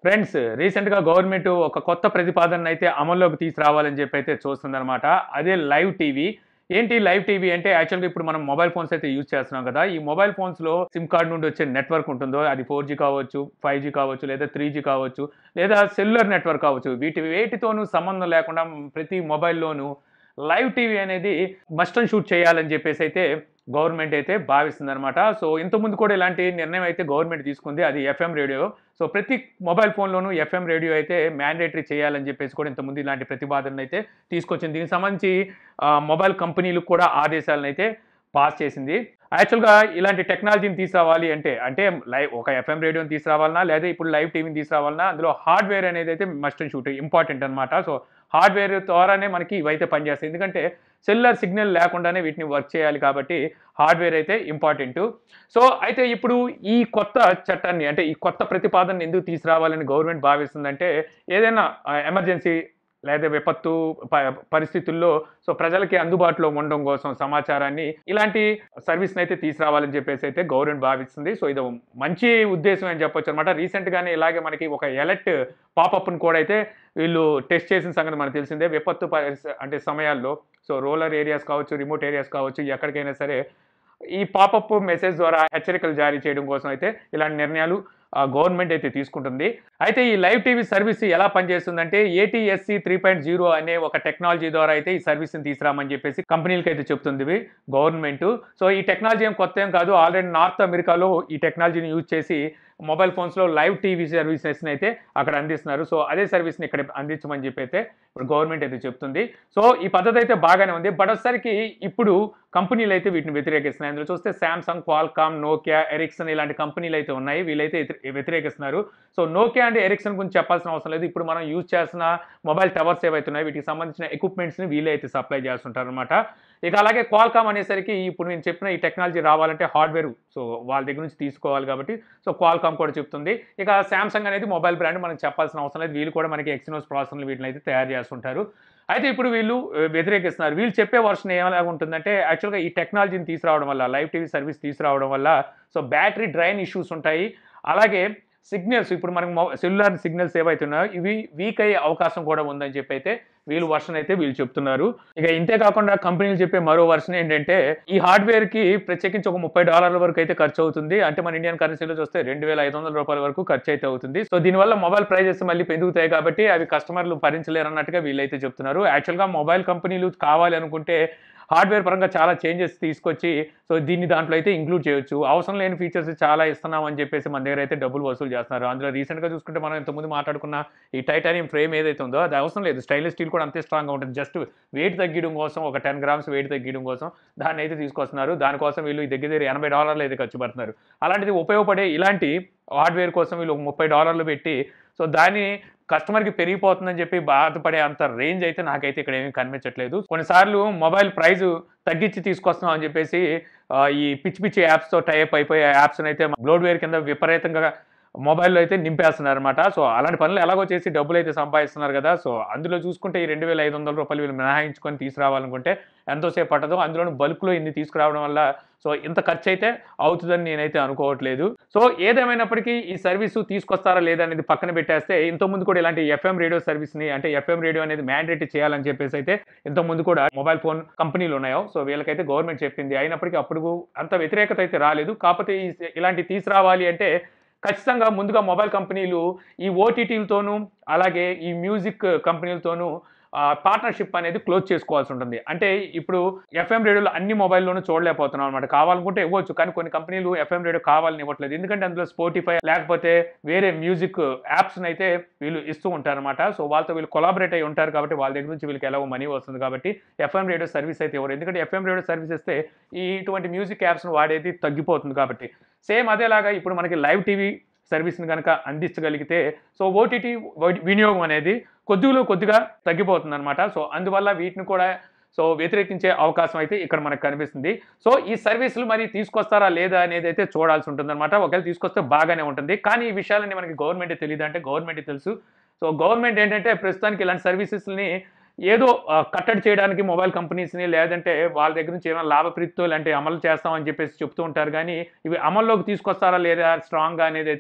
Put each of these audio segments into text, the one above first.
friends రీసెంట్గా government ఒక కొత్త ప్రతిపాదన అయితే అమల్లోకి తీసుకురావాలని చెప్పి అయితే చూస్తుందన్నమాట అదే లైవ్ టీవీ ఏంటి లైవ్ టీవీ అంటే యాక్చువల్గా ఇప్పుడు మనం మొబైల్ ఫోన్స్ అయితే యూజ్ చేస్తున్నాం కదా ఈ మొబైల్ ఫోన్స్లో సిమ్ కార్డ్ నుండి వచ్చే నెట్వర్క్ ఉంటుందో అది ఫోర్ జీ కావచ్చు ఫైవ్ జీ కావచ్చు లేదా త్రీ జీ కావచ్చు లేదా సెల్యులర్ నెట్వర్క్ కావచ్చు వీటి వేటితోనూ సంబంధం లేకుండా ప్రతి మొబైల్లోనూ లైవ్ టీవీ అనేది మస్ట్ అండ్ షూట్ చేయాలని చెప్పేసి అయితే గవర్నమెంట్ అయితే భావిస్తుంది అనమాట సో ఇంతకుముందు కూడా ఇలాంటి నిర్ణయం అయితే గవర్నమెంట్ తీసుకుంది అది ఎఫ్ఎం రేడియో సో ప్రతి మొబైల్ ఫోన్లోనూ ఎఫ్ఎం రేడియో అయితే మ్యాండేటరీ చేయాలని చెప్పేసి కూడా ఇంతకుముందు ఇలాంటి ప్రతిపాదన అయితే తీసుకొచ్చింది దీనికి సంబంధించి ఆ, మొబైల్ కంపెనీలకు కూడా ఆదేశాలను అయితే పాస్ చేసింది యాక్చువల్గా ఇలాంటి టెక్నాలజీని తీసుకురావాలి అంటే అంటే లైవ్ ఒక ఎఫ్ఎం రేడియోని తీసుకురావాలన్నా లేదా ఇప్పుడు లైవ్ టీవీని తీసుకురావాలన్నా అందులో హార్డ్వేర్ అనేది అయితే మస్ట్ అండ్ షూట్ ఇంపార్టెంట్ అనమాట సో హార్డ్వేర్ ద్వారానే మనకి ఇవైతే పనిచేస్తాయి ఎందుకంటే సెల్యులర్ సిగ్నల్ లేకుండానే వీటిని వర్క్ చేయాలి కాబట్టి హార్డ్వేర్ అయితే ఇంపార్టెంట్ సో అయితే ఇప్పుడు ఈ కొత్త చట్టాన్ని అంటే ఈ కొత్త ప్రతిపాదనని ఎందుకు తీసుకురావాలని గవర్నమెంట్ భావిస్తుందంటే ఏదైనా ఎమర్జెన్సీ లేదా విపత్తు ప- పరిస్థితుల్లో సో ప్రజలకి అందుబాటులో ఉండడం కోసం సమాచారాన్ని ఇలాంటి సర్వీస్ని అయితే తీసుకురావాలని చెప్పేసి అయితే గవర్నమెంట్ భావిస్తుంది సో ఇది మంచి ఉద్దేశం అని చెప్పొచ్చు అనమాట రీసెంట్గానే ఇలాగే మనకి ఒక ఎలర్ట్ పాపప్ని కూడా అయితే వీళ్ళు టెస్ట్ చేసిన సంగతి మనకు తెలిసిందే విపత్తు పరిస్థి అంటే సమయాల్లో సో రూరల్ ఏరియాస్ కావచ్చు రిమోట్ ఏరియాస్ కావచ్చు ఎక్కడికైనా సరే ఈ పాపప్ మెసేజ్ ద్వారా హెచ్చరికలు జారీ చేయడం కోసం అయితే ఇలాంటి నిర్ణయాలు గవర్నమెంట్ అయితే తీసుకుంటుంది అయితే ఈ లైవ్ టీవీ సర్వీస్ ఎలా పనిచేస్తుందంటే ఏటీఎస్సి త్రీ పాయింట్ జీరో అనే ఒక టెక్నాలజీ ద్వారా అయితే ఈ సర్వీస్ని తీసుకురామని చెప్పేసి కంపెనీలకి అయితే చెప్తుంది గవర్నమెంట్ సో ఈ టెక్నాలజీ ఏం కొత్త ఏం కాదు ఆల్రెడీ నార్త్ అమెరికాలో ఈ టెక్నాలజీని యూజ్ చేసి మొబైల్ ఫోన్స్లో లైవ్ టీవీ సర్వీసెస్ని అయితే అక్కడ అందిస్తున్నారు సో అదే సర్వీస్ని ఇక్కడ అందించమని చెప్పి అయితే ఇప్పుడు గవర్నమెంట్ అయితే చెప్తుంది సో ఈ పద్ధతి అయితే బాగానే ఉంది బట్ ఒకసారికి ఇప్పుడు కంపెనీలు అయితే వీటిని వ్యతిరేకిస్తున్నాయి అందులో చూస్తే శాంసంగ్ క్వాల్కామ్ నోకియా ఎరిక్సన్ ఇలాంటి కంపెనీలు అయితే ఉన్నాయి వీళ్ళైతే వ్యతి- వ్యతిరేకిస్తున్నారు సో నోకియా అండ్ ఎరిక్సన్ గురించి చెప్పాల్సిన అవసరం లేదు ఇప్పుడు మనం యూజ్ చేస్తున్న మొబైల్ టవర్స్ ఏవైతే ఉన్నాయో వీటికి సంబంధించిన ఎక్విప్మెంట్స్ని వీళ్ళే అయితే సప్లై చేస్తుంటారు అనమాట ఇక అలాగే క్వాల్కామ్ అనేసరికి ఇప్పుడు నేను చెప్పిన ఈ టెక్నాలజీ రావాలంటే హార్డ్వేర్ సో వాళ్ళ దగ్గర నుంచి తీసుకోవాలి కాబట్టి సో క్వాల్కామ్ కూడా చెప్తుంది ఇక శాంసంగ్ అనేది మొబైల్ బ్రాండ్ మనకు చెప్పాల్సిన అవసరం లేదు వీళ్ళు కూడా మనకి ఎక్సినోస్ ప్రాసెసర్లు వీటిని అయితే తయారు చేస్తుంటారు అయితే ఇప్పుడు వీళ్ళు ఆ, వ్యతిరేకిస్తున్నారు వీళ్ళు చెప్పే వర్షన్ ఏమలా ఉంటుందంటే యాక్చువల్గా ఈ టెక్నాలజీని తీసుకురావడం వల్ల లైవ్ టీవీ సర్వీస్ తీసుకురావడం వల్ల సో బ్యాటరీ డ్రైన్ ఇష్యూస్ ఉంటాయి అలాగే సిగ్నల్స్ ఇప్పుడు మనకి సెల్యులర్ సిగ్నల్స్ ఏవైతే ఉన్నాయో ఇవి వీక్ అయ్యే అవకాశం కూడా ఉందని చెప్పి అయితే వీళ్ళు వర్షన్ అయితే వీళ్ళు చెప్తున్నారు ఇక ఇంతే కాకుండా కంపెనీలు చెప్పే మరో వర్షన్ ఏంటంటే ఈ హార్డ్వేర్ కి ప్రత్యేకించి ఒక ముప్పై డాలర్ల వరకు అయితే ఖర్చు అవుతుంది అంటే మన ఇండియన్ కరెన్సీలో చూస్తే రెండు వేల ఐదు వందల రూపాయల వరకు ఖర్చు అయితే అవుతుంది సో దీనివల్ల మొబైల్ ప్రైజెస్ మళ్ళీ పెరుగుతాయి కాబట్టి అవి కస్టమర్లు భరించలేరు అన్నట్టుగా వీళ్ళైతే చెప్తున్నారు యాక్చువల్గా మొబైల్ కంపెనీలు కావాలి అనుకుంటే హార్డ్వేర్ పరంగా చాలా చేంజెస్ తీసుకొచ్చి సో దీన్ని దాంట్లో అయితే ఇంక్లూడ్ చేయొచ్చు అవసరం లేని ఫీచర్స్ చాలా ఇస్తున్నాం అని చెప్పేసి మన దగ్గర అయితే డబ్బులు వసూలు చేస్తున్నారు అందులో రీసెంట్గా చూసుకుంటే మనం ఇంతకుముందు మాట్లాడుకున్న ఈ టైటానియం ఫ్రేమ్ ఏదైతే ఉందో అది అవసరం లేదు స్టైలిష్ స్టీల్ కూడా అంతే స్ట్రాంగ్గా ఉంటుంది జస్ట్ వెయిట్ తగ్గడం కోసం ఒక టెన్ గ్రామ్స్ వెయిట్ తగ్గడం కోసం దాన్ని అయితే తీసుకొస్తున్నారు దానికోసం వీళ్ళు ఈ దగ్గర దగ్గర ఎనభై డాలర్లు అయితే ఖర్చు పెడుతున్నారు అలాంటిది ఉపయోగపడే ఇలాంటి హార్డ్వేర్ కోసం వీళ్ళు ఒక ముప్పై డాలర్లు పెట్టి సో దాన్ని కస్టమర్కి పెరిగిపోతుందని చెప్పి బాధపడే అంత రేంజ్ అయితే నాకైతే ఇక్కడ ఏమీ కనిపించట్లేదు కొన్నిసార్లు మొబైల్ ప్రైస్ తగ్గించి తీసుకొస్తున్నాం అని చెప్పేసి ఆ, ఈ పిచ్చి పిచ్చి యాప్స్తో టైప్ అయిపోయే యాప్స్ని అయితే బ్లోడ్వేర్ కింద విపరీతంగా మొబైల్లో అయితే నింపేస్తున్నారు అనమాట సో అలాంటి పనులు ఎలాగో చేసి డబ్బులు అయితే సంపాదిస్తున్నారు కదా సో అందులో చూసుకుంటే ఈ రెండు వేల ఐదు వందల రూపాయలు వీళ్ళు మినహాయించుకొని తీసుకురావాలనుకుంటే ఎంతోసేపు పట్టదు అందులోనూ బల్క్లో ఇన్ని తీసుకురావడం వల్ల సో ఇంత ఖర్చు అయితే అవుతుందని నేనైతే అనుకోవట్లేదు సో ఏదేమైనప్పటికీ ఈ సర్వీసు తీసుకొస్తారా లేదా అనేది పక్కన పెట్టేస్తే ఇంతకుముందు కూడా ఇలాంటి ఎఫ్ఎం రేడియో సర్వీస్ని అంటే ఎఫ్ఎం రేడియో అనేది మ్యాండేట్ చేయాలని చెప్పేసి అయితే ఇంతకుముందు కూడా మొబైల్ ఫోన్ కంపెనీలు ఉన్నాయో సో వీళ్ళకైతే గవర్నమెంట్ చెప్పింది అయినప్పటికీ అప్పుడు అంత వ్యతిరేకత అయితే రాలేదు కాకపోతే ఈ ఇలాంటి తీసుకురావాలి అంటే ఖచ్చితంగా ముందుగా మొబైల్ కంపెనీలు ఈ ఓటీటీలతోనూ అలాగే ఈ మ్యూజిక్ కంపెనీలతోనూ పార్ట్నర్షిప్ అనేది క్లోజ్ చేసుకోవాల్సి ఉంటుంది అంటే ఇప్పుడు ఎఫ్ఎం రేడియోలో అన్ని మొబైల్లోనూ చూడలేకపోతున్నాం అనమాట కావాలనుకుంటే ఇవ్వచ్చు కానీ కొన్ని కంపెనీలు ఎఫ్ఎం రేడియో కావాలని ఇవ్వట్లేదు ఎందుకంటే అందులో స్పోటిఫై లేకపోతే వేరే మ్యూజిక్ యాప్స్ని అయితే వీళ్ళు ఇస్తూ ఉంటారన్నమాట సో వాళ్ళతో వీళ్ళు కొలాబరేట్ అయి ఉంటారు కాబట్టి వాళ్ళ దగ్గర నుంచి వీళ్ళకి ఎలాగో మనీ వస్తుంది కాబట్టి ఎఫ్ఎం రేడియో సర్వీస్ అయితే ఇవ్వరు ఎందుకంటే ఎఫ్ఎం రేడియో సర్వీస్ ఇస్తే ఈ ఇటువంటి మ్యూజిక్ యాప్స్ను వాడేది తగ్గిపోతుంది కాబట్టి సేమ్ అదేలాగా ఇప్పుడు మనకి లైవ్ టీవీ సర్వీస్ని కనుక అందించగలిగితే సో ఓటీటీ వినియోగం అనేది కొద్దిలో కొద్దిగా తగ్గిపోతుంది అనమాట సో అందువల్ల వీటిని కూడా సో వ్యతిరేకించే అవకాశం అయితే ఇక్కడ మనకు కనిపిస్తుంది సో ఈ సర్వీసులు మరి తీసుకొస్తారా లేదా అనేది అయితే చూడాల్సి ఉంటుంది అనమాట ఒకవేళ తీసుకొస్తే బాగానే ఉంటుంది కానీ ఈ విషయాలన్నీ మనకి గవర్నమెంట్ తెలియదు అంటే గవర్నమెంట్ తెలుసు సో గవర్నమెంట్ ఏంటంటే ప్రస్తుతానికి ఇలాంటి సర్వీసెస్ని ఏదో ఆ, కట్టడి చేయడానికి మొబైల్ కంపెనీస్ని లేదంటే వాళ్ళ దగ్గర నుంచి ఏమైనా లాభప్రీతితో ఇలాంటి అమలు చేస్తామని చెప్పేసి చెప్తూ ఉంటారు కానీ ఇవి అమల్లోకి తీసుకొస్తారా లేదా స్ట్రాంగ్గా అనేది అయితే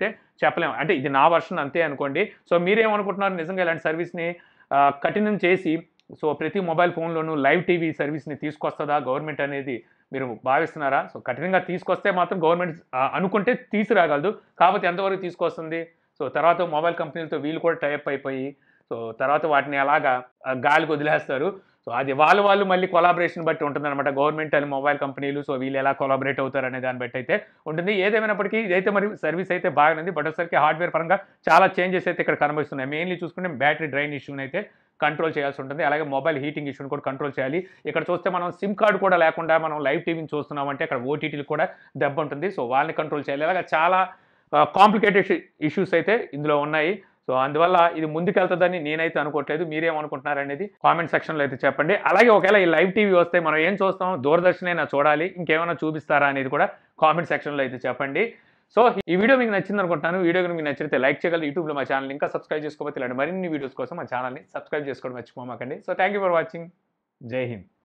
చెప్పలేము అంటే ఇది నా వర్షన్ అంతే అనుకోండి సో మీరేమనుకుంటున్నారు నిజంగా ఇలాంటి సర్వీస్ని ఆ, కఠినం చేసి సో ప్రతి మొబైల్ ఫోన్లోనూ లైవ్ టీవీ సర్వీస్ని తీసుకొస్తుందా గవర్నమెంట్ అనేది మీరు భావిస్తున్నారా సో కఠినంగా తీసుకొస్తే మాత్రం గవర్నమెంట్ ఆ, అనుకుంటే తీసుకురాగలదు కాకపోతే ఎంతవరకు తీసుకొస్తుంది సో తర్వాత మొబైల్ కంపెనీలతో వీళ్ళు కూడా టైప్ అయిపోయి సో తర్వాత వాటిని అలాగా ఆ, గాలికి వదిలేస్తారు సో అది వాళ్ళు వాళ్ళు మళ్ళీ కొలాబరేషన్ బట్టి ఉంటుందన్నమాట గవర్నమెంట్ అని మొబైల్ కంపెనీలు సో వీళ్ళు ఎలా కొలాబరేట్ అవుతారు అనే దాన్ని బట్టి అయితే ఉంటుంది ఏదేమైనప్పటికీ ఇదైతే మరి సర్వీస్ అయితే బాగానే ఉంది బట్ ఒకసారికి హార్డ్వేర్ పరంగా చాలా చేంజెస్ అయితే ఇక్కడ కనిపిస్తున్నాయి మెయిన్లీ చూసుకుంటే బ్యాటరీ డ్రైన్ ఇష్యూని అయితే కంట్రోల్ చేయాల్సి ఉంటుంది అలాగే మొబైల్ హీటింగ్ ఇష్యూని కూడా కంట్రోల్ చేయాలి ఇక్కడ చూస్తే మనం సిమ్ కార్డు కూడా లేకుండా మనం లైవ్ టీవీని చూస్తున్నామంటే అక్కడ ఓటీటీలు కూడా దెబ్బ ఉంటుంది సో వాళ్ళని కంట్రోల్ చేయాలి అలాగే చాలా కాంప్లికేటెడ్ ఇష్యూస్ అయితే ఇందులో ఉన్నాయి సో అందువల్ల ఇది ముందుకెళ్తుందని నేనైతే అనుకోవట్లేదు మీరేమనుకుంటున్నారు అనేది కామెంట్ సెక్షన్లో అయితే చెప్పండి అలాగే ఒకవేళ ఈ లైవ్ టీవీ వస్తే మనం ఏం చూస్తాం దూరదర్శనైనా చూడాలి ఇంకేమైనా చూపిస్తారా అనేది కూడా కామెంట్ సెక్షన్లో అయితే చెప్పండి సో ఈ వీడియో మీకు నచ్చింది అనుకుంటున్నాను వీడియో కనుక మీకు నచ్చితే లైక్ చేయగలరు యూట్యూబ్లో మా ఛానల్ ఇంకా సబ్స్క్రైబ్ చేసుకోకపోతే ఇలాంటి మరిన్ని వీడియోస్ కోసం మా ఛానల్ని సబ్స్క్రైబ్ చేసుకోవడం మర్చిపోమాకండి so thank you for watching జై హింద్